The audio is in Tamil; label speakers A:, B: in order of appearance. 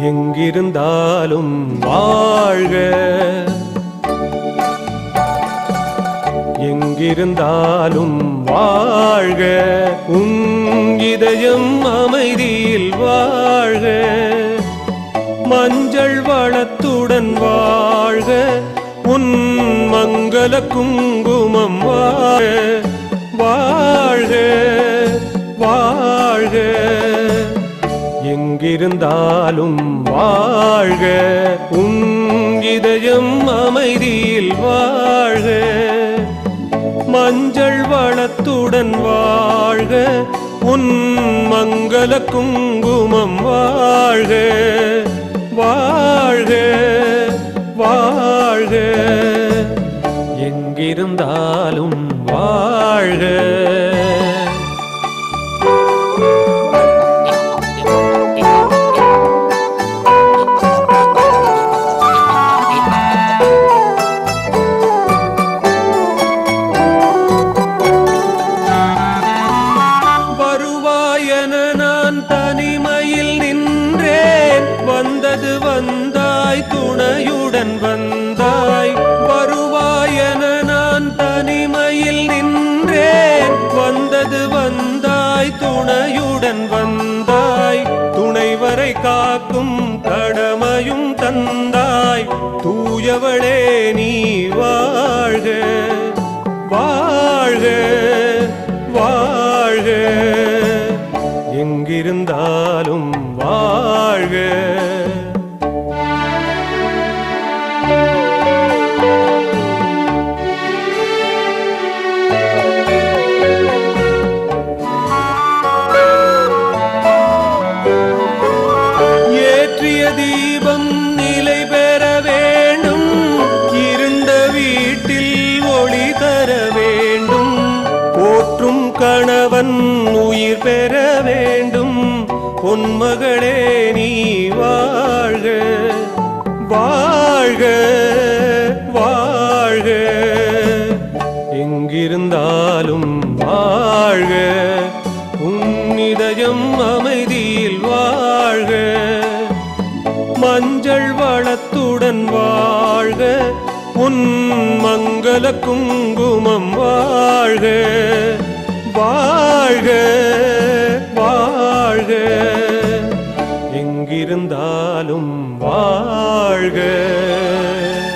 A: எங்கிருந்தாலும் வாழ்க எங்கிருந்தாலும் வாழ்க உன் இதயம் அமைதியில் வாழ்க மஞ்சள் வளத்துடன் வாழ்க உன் மங்கள குங்குமம் வாழ்க வாழ்க வாழ்க எங்கிருந்தாலும் வாழ்க உன் இதயம் அமைதியில் வாழ்க மஞ்சள் வளத்துடன் வாழ்க உன் மங்கள குங்குமம் வாழ்க வாழ்க வாழ்க எங்கிருந்தாலும் வாழ்க வருவாயென நான் தனிமையில் நின்றேன் வந்தது வந்தாய் துணையுடன் வந்தாய் வருவாயென நான் தனிமையில் நின்றேன் வந்தது வந்தாய் துணையுடன் வந்தாய் துணைவரை காக்கும் கடமையும் தந்தாய் தூயவளே நீ வாழ்க வாழ்க வாழ்க எங்கிருந்தாலும் வாழ்க ஏற்றிய தீபம் நிலை பெற வேண்டும் இருந்த வீட்டில் ஒளி தர வேண்டும் போற்றும் கணவன் உயிர் பெற வேண்டும் பொன்மகளே நீ வாழ்க வாழ்க வாழ்க எங்கிருந்தாலும் வாழ்க உன் இதயம் அமைதியில் வாழ்க மஞ்சள் வளத்துடன் வாழ்க உன் மங்கள குங்குமம் வாழ்க வாழ்க வாழ்க எங்கிருந்தாலும் வாழ்க